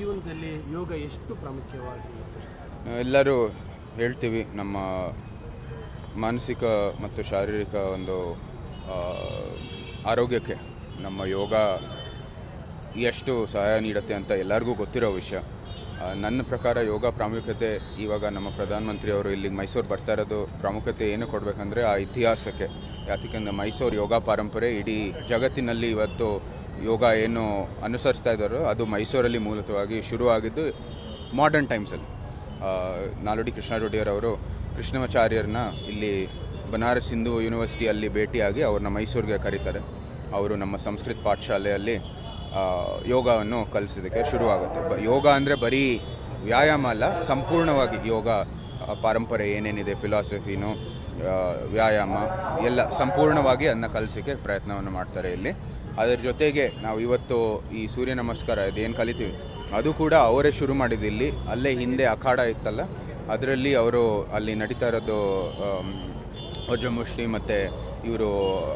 ಜೀವನದಲ್ಲಿ ಯೋಗ ಎಷ್ಟು ಪ್ರಾಮುಖ್ಯವಾಗಿ ಎಲ್ಲರೂ ಹೇಳ್ತೀವಿ ನಮ್ಮ ಮಾನಸಿಕ ಮತ್ತು ಶಾರೀರಿಕ ಒಂದು ಆ, ಆರೋಗ್ಯಕ್ಕೆ ನಮ್ಮ ಯೋಗ ಎಷ್ಟು ಸಹಾಯ ನೀಡುತ್ತೆ ಅಂತ ಎಲ್ಲರಿಗೂ ಗೊತ್ತಿರೋ ವಿಷಯ ಆ, ನನ್ನ ಪ್ರಕಾರ ಯೋಗ ಪ್ರಾಮುಖ್ಯತೆ ಇವಾಗ ನಮ್ಮ ಪ್ರಧಾನಮಂತ್ರಿ ಅವರು ಇಲ್ಲಿಗೆ ಮೈಸೂರು ಬರ್ತಾ ಇರೋದು ಪ್ರಾಮುಖ್ಯತೆ ಏನು ಕೊಡಬೇಕಂದ್ರೆ ಆ ಇತಿಹಾಸಕ್ಕೆ ಯಾಕಂದರೆ ಮೈಸೂರು ಯೋಗ ಪರಂಪರೆ ಇಡೀ ಜಗತ್ತಿನಲ್ಲಿ ಇವತ್ತು ಯೋಗ ಏನು ಅನುಸರಿಸ್ತಾ ಇದ್ದಾರೋ ಅದು ಮೈಸೂರಲ್ಲಿ ಮೂಲತವಾಗಿ ಶುರುವಾಗಿದ್ದು ಮಾಡರ್ನ್ ಟೈಮ್ಸಲ್ಲಿ ಆ, ನಾಲ್ವಡಿ ಕೃಷ್ಣಾರೆಡ್ಡಿಯವರವರು ಕೃಷ್ಣಮಾಚಾರ್ಯರನ್ನ ಇಲ್ಲಿ ಬನಾರಸ್ ಹಿಂದೂ ಯೂನಿವರ್ಸಿಟಿಯಲ್ಲಿ ಭೇಟಿಯಾಗಿ ಅವ್ರನ್ನ ಮೈಸೂರಿಗೆ ಕರೀತಾರೆ ಅವರು ನಮ್ಮ ಸಂಸ್ಕೃತ ಪಾಠಶಾಲೆಯಲ್ಲಿ ಆ, ಯೋಗವನ್ನು ಕಲಿಸೋದಕ್ಕೆ ಶುರುವಾಗುತ್ತೆ ಬ ಯೋಗ ಅಂದರೆ ಬರೀ ವ್ಯಾಯಾಮ ಅಲ್ಲ ಸಂಪೂರ್ಣವಾಗಿ ಯೋಗ ಆ, ಪರಂಪರೆ ಏನೇನಿದೆ ಫಿಲಾಸಫಿನು ವ್ಯಾಯಾಮ ಎಲ್ಲ ಸಂಪೂರ್ಣವಾಗಿ ಅದನ್ನ ಕಲಿಸೋಕ್ಕೆ ಪ್ರಯತ್ನವನ್ನು ಮಾಡ್ತಾರೆ ಇಲ್ಲಿ ಅದರ ಜೊತೆಗೆ ನಾವು ಇವತ್ತು ಈ ಸೂರ್ಯ ನಮಸ್ಕಾರ ಇದೇನು ಕಲಿತೀವಿ ಅದು ಕೂಡ ಅವರೇ ಶುರು ಮಾಡಿದ್ದು ಇಲ್ಲಿ ಅಲ್ಲೇ ಹಿಂದೆ ಅಖಾಡ ಇತ್ತಲ್ಲ ಅದರಲ್ಲಿ ಅವರು ಅಲ್ಲಿ ನಡೀತಾ ಇರೋದು ವಜ್ರಮುಷ್ಟಿ ಮತ್ತು ಇವರು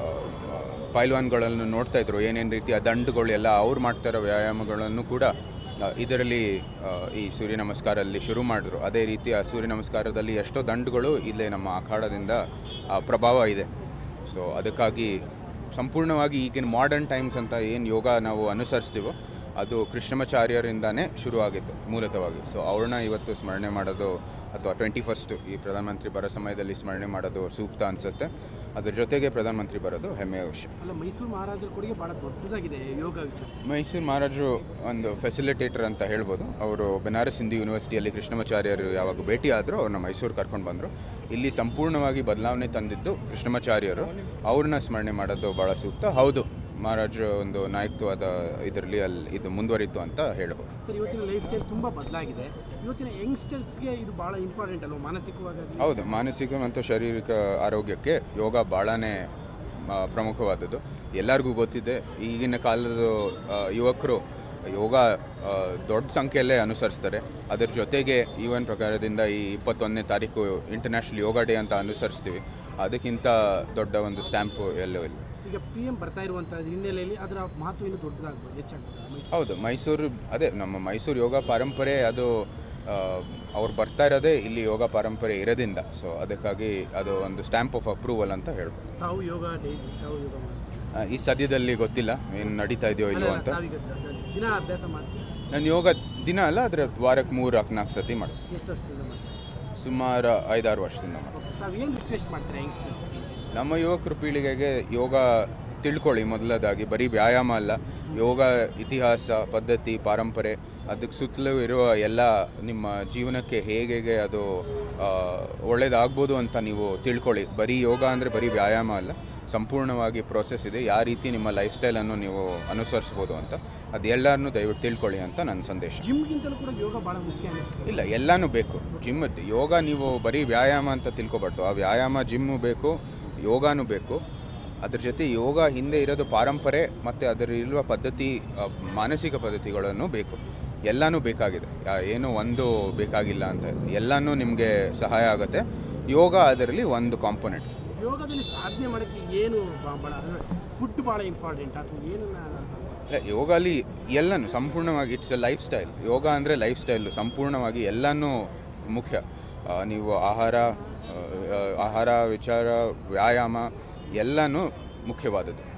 ಪೈಲ್ವಾನ್ಗಳನ್ನು ನೋಡ್ತಾ ಇದ್ರು ಏನೇನು ರೀತಿಯ ದಂಡುಗಳು ಎಲ್ಲ ಅವ್ರು ಮಾಡ್ತಾ ಇರೋ ವ್ಯಾಯಾಮಗಳನ್ನು ಕೂಡ ಆ, ಇದರಲ್ಲಿ ಆ, ಈ ಸೂರ್ಯ ನಮಸ್ಕಾರಲ್ಲಿ ಶುರು ಮಾಡಿದ್ರು ಅದೇ ರೀತಿ ಆ ಸೂರ್ಯ ನಮಸ್ಕಾರದಲ್ಲಿ ಎಷ್ಟೋ ದಂಡುಗಳು ಇಲ್ಲೇ ನಮ್ಮ ಅಖಾಡದಿಂದ ಆ ಪ್ರಭಾವ ಇದೆ ಸೊ ಅದಕ್ಕಾಗಿ ಸಂಪೂರ್ಣವಾಗಿ ಈಗಿನ ಮಾಡರ್ನ್ ಟೈಮ್ಸ್ ಅಂತ ಏನು ಯೋಗ ನಾವು ಅನುಸರಿಸ್ತೀವೋ ಅದು ಕೃಷ್ಣಮಾಚಾರ್ಯರಿಂದಾನೇ ಶುರುವಾಗಿತ್ತು ಮೂಲತವಾಗಿ ಸೊ ಅವ್ರನ್ನ ಇವತ್ತು ಸ್ಮರಣೆ ಮಾಡೋದು ಅಥವಾ ಟ್ವೆಂಟಿ ಫಸ್ಟ್ ಈ ಪ್ರಧಾನಮಂತ್ರಿ ಬರೋ ಸಮಯದಲ್ಲಿ ಸ್ಮರಣೆ ಮಾಡೋದು ಸೂಕ್ತ ಅನಿಸುತ್ತೆ ಅದ್ರ ಜೊತೆಗೆ ಪ್ರಧಾನಮಂತ್ರಿ ಬರೋದು ಹೆಮ್ಮೆಯ ವಿಷಯ ಅಲ್ಲ ಮೈಸೂರು ಮಹಾರಾಜರ ಕೊಡುಗೆ ಬಹಳ ದೊಡ್ಡದಾಗಿದೆ ಯೋಗ ವಿಚಾರ ಮೈಸೂರು ಮಹಾರಾಜರು ಒಂದು ಫೆಸಿಲಿಟೇಟರ್ ಅಂತ ಹೇಳ್ಬೋದು ಅವರು ಬೆನಾರಸ್ ಹಿಂದೂ ಯೂನಿವರ್ಸಿಟಿಯಲ್ಲಿ ಕೃಷ್ಣಮಾಚಾರ್ಯರು ಯಾವಾಗ ಭೇಟಿ ಆದರೂ ಅವ್ರನ್ನ ಮೈಸೂರು ಕರ್ಕೊಂಡು ಬಂದರು ಇಲ್ಲಿ ಸಂಪೂರ್ಣವಾಗಿ ಬದಲಾವಣೆ ತಂದಿದ್ದು ಕೃಷ್ಣಮಾಚಾರ್ಯರು ಅವ್ರನ್ನ ಸ್ಮರಣೆ ಮಾಡೋದು ಭಾಳ ಸೂಕ್ತ ಹೌದು ಮಹಾರಾಜರ ಒಂದು ನಾಯಕತ್ವದ ಇದರಲ್ಲಿ ಅಲ್ಲಿ ಇದು ಮುಂದುವರಿತು ಅಂತ ಹೇಳ್ಬೋದು ಸರ್ ಇವತ್ತಿನ ಲೈಫ್ ಸ್ಟೈಲ್ ತುಂಬ ಬದಲಾಗಿದೆ ಇವತ್ತಿನ ಯಂಗ್ಸ್ಟರ್ಸ್ಗೆ ಇದು ಬಹಳ ಇಂಪಾರ್ಟೆಂಟ್ ಅಲ್ವಾ ಮಾನಸಿಕವಾಗಿ ಹೌದು ಮಾನಸಿಕ ಮತ್ತು ಶಾರೀರಿಕ ಆರೋಗ್ಯಕ್ಕೆ ಯೋಗ ಭಾಳನೇ ಆ, ಪ್ರಮುಖವಾದದ್ದು ಎಲ್ಲರಿಗೂ ಗೊತ್ತಿದೆ ಈಗಿನ ಕಾಲದ ಆ, ಯುವಕರು ಯೋಗ ಆ, ದೊಡ್ಡ ಸಂಖ್ಯೆಯಲ್ಲೇ ಅನುಸರಿಸ್ತಾರೆ ಅದರ ಜೊತೆಗೆ ಯುವನ್ ಪ್ರಕಾರದಿಂದ ಈ ಇಪ್ಪತ್ತೊಂದನೇ ತಾರೀಕು ಇಂಟರ್ನ್ಯಾಷನಲ್ ಯೋಗ ಡೇ ಅಂತ ಅನುಸರಿಸ್ತೀವಿ ಅದಕ್ಕಿಂತ ದೊಡ್ಡ ಒಂದು ಸ್ಟ್ಯಾಂಪು ಎಲ್ಲೂ ಇಲ್ಲ ಈಗ ಪಿ ಎಂ ಬರ್ತಾ ಇರುವಂಥ ಹಿನ್ನೆಲೆಯಲ್ಲಿ ಅದರ ಮಹತ್ವ ಇನ್ನೂ ದೊಡ್ಡದಾಗ್ಬೋದು ಹೆಚ್ಚಾಗ್ಬೋದು ಮೈಸೂರು ಹೌದು ಮೈಸೂರು ಅದೇ ನಮ್ಮ ಮೈಸೂರು ಯೋಗ ಪರಂಪರೆ ಅದು ಆ, ಅವ್ರು ಬರ್ತಾ ಇರೋದೇ ಇಲ್ಲಿ ಯೋಗ ಪರಂಪರೆ ಇರೋದ್ರಿಂದ ಸೊ ಅದಕ್ಕಾಗಿ ಅದು ಒಂದು ಸ್ಟ್ಯಾಂಪ್ ಆಫ್ ಅಪ್ರೂವಲ್ ಅಂತ ಹೇಳ್ಬೋದು ತಾವು ಯೋಗ ಡೇ ತಾವು ಯೋಗ ಮಾಡಿ ಆ, ಈ ಸದ್ಯದಲ್ಲಿ ಗೊತ್ತಿಲ್ಲ ಏನು ನಡೀತಾ ಇದೆಯೋ ಇಲ್ವೋ ಅಂತ ತಾವೀಗ ದಿನ ಅಭ್ಯಾಸ ಮಾಡ್ತೀವಿ ನಾನು ಯೋಗ ದಿನ ಅಲ್ಲ ಅದರ ವಾರಕ್ಕೆ ಮೂರು ನಾಲ್ಕು ಸತಿ ಮಾಡ್ತೀನಿ ಎಷ್ಟು ವರ್ಷದಿಂದ ಮಾಡ್ತೀವಿ ಸುಮಾರು ಐದಾರು ವರ್ಷದಿಂದ ಮಾಡ್ತೀನಿ ತಾವು ಏನು ರಿಕ್ವೆಸ್ಟ್ ಮಾಡ್ತೀರಾ ಯಂಗ್ಸ್ಟರ್ಸ್ಗೆ ನಮ್ಮ ಯುವಕರು ಪೀಳಿಗೆಗೆ ಯೋಗ ತಿಳ್ಕೊಳ್ಳಿ ಮೊದಲದಾಗಿ ಬರೀ ವ್ಯಾಯಾಮ ಅಲ್ಲ ಯೋಗ ಇತಿಹಾಸ ಪದ್ಧತಿ ಪಾರಂಪರೆ ಅದಕ್ಕೆ ಸುತ್ತಲೂ ಇರುವ ಎಲ್ಲ ನಿಮ್ಮ ಜೀವನಕ್ಕೆ ಹೇಗೆ ಹೇಗೆ ಅದು ಆ, ಒಳ್ಳೇದಾಗ್ಬೋದು ಅಂತ ನೀವು ತಿಳ್ಕೊಳ್ಳಿ ಬರೀ ಯೋಗ ಅಂದರೆ ಬರೀ ವ್ಯಾಯಾಮ ಅಲ್ಲ ಸಂಪೂರ್ಣವಾಗಿ ಪ್ರೋಸೆಸ್ ಇದೆ ಯಾವ ರೀತಿ ನಿಮ್ಮ ಲೈಫ್ ಸ್ಟೈಲನ್ನು ನೀವು ಅನುಸರಿಸ್ಬೋದು ಅಂತ ಅದೆಲ್ಲರನ್ನೂ ದಯವಿಟ್ಟು ತಿಳ್ಕೊಳ್ಳಿ ಅಂತ ನನ್ನ ಸಂದೇಶ ಜಿಮ್ಗಿಂತಲೂ ಕೂಡ ಯೋಗ ಭಾಳ ಮುಖ್ಯ ಅನಿಸ್ತದೆ ಇಲ್ಲ ಎಲ್ಲನೂ ಬೇಕು ಜಿಮ್ ಯೋಗ ನೀವು ಬರೀ ವ್ಯಾಯಾಮ ಅಂತ ತಿಳ್ಕೊಬಾರ್ದು ಆ ವ್ಯಾಯಾಮ ಜಿಮ್ಮು ಬೇಕು ಯೋಗಾನೂ ಬೇಕು ಅದ್ರ ಜೊತೆ ಯೋಗ ಹಿಂದೆ ಇರೋದು ಪಾರಂಪರೆ ಮತ್ತು ಅದರ ಇರುವ ಪದ್ಧತಿ ಆ, ಮಾನಸಿಕ ಪದ್ಧತಿಗಳನ್ನು ಬೇಕು ಎಲ್ಲನೂ ಬೇಕಾಗಿದೆ ಯಾ- ಏನು ಒಂದು ಬೇಕಾಗಿಲ್ಲ ಅಂತ ಇಲ್ಲ. ಎಲ್ಲನೂ ನಿಮಗೆ ಸಹಾಯ ಆಗುತ್ತೆ ಯೋಗ ಅದರಲ್ಲಿ ಒಂದು ಕಾಂಪೊನೆಂಟ್ ಯೋಗದಲ್ಲಿ ಸಾಧನೆ ಮಾಡೋಕ್ಕೆ ಏನು ಬಾ- ಭಾಳ ಫುಡ್ ಭಾಳ ಇಂಪಾರ್ಟೆಂಟ್ ಅಥವಾ ಏನನ್ನ ಇಲ್ಲ ಯೋಗ ಅಲ್ಲಿ ಎಲ್ಲನೂ ಸಂಪೂರ್ಣವಾಗಿ it's a lifestyle yoga ಅಂದರೆ ಲೈಫ್ ಸ್ಟೈಲು ಸಂಪೂರ್ಣವಾಗಿ ಎಲ್ಲನೂ ಮುಖ್ಯ ಆ, ನೀವು ಆಹಾರ ಆ, ಆಹಾರ ವಿಚಾರ ವ್ಯಾಯಾಮ ಎಲ್ಲನೂ ಮುಖ್ಯವಾದದ್ದು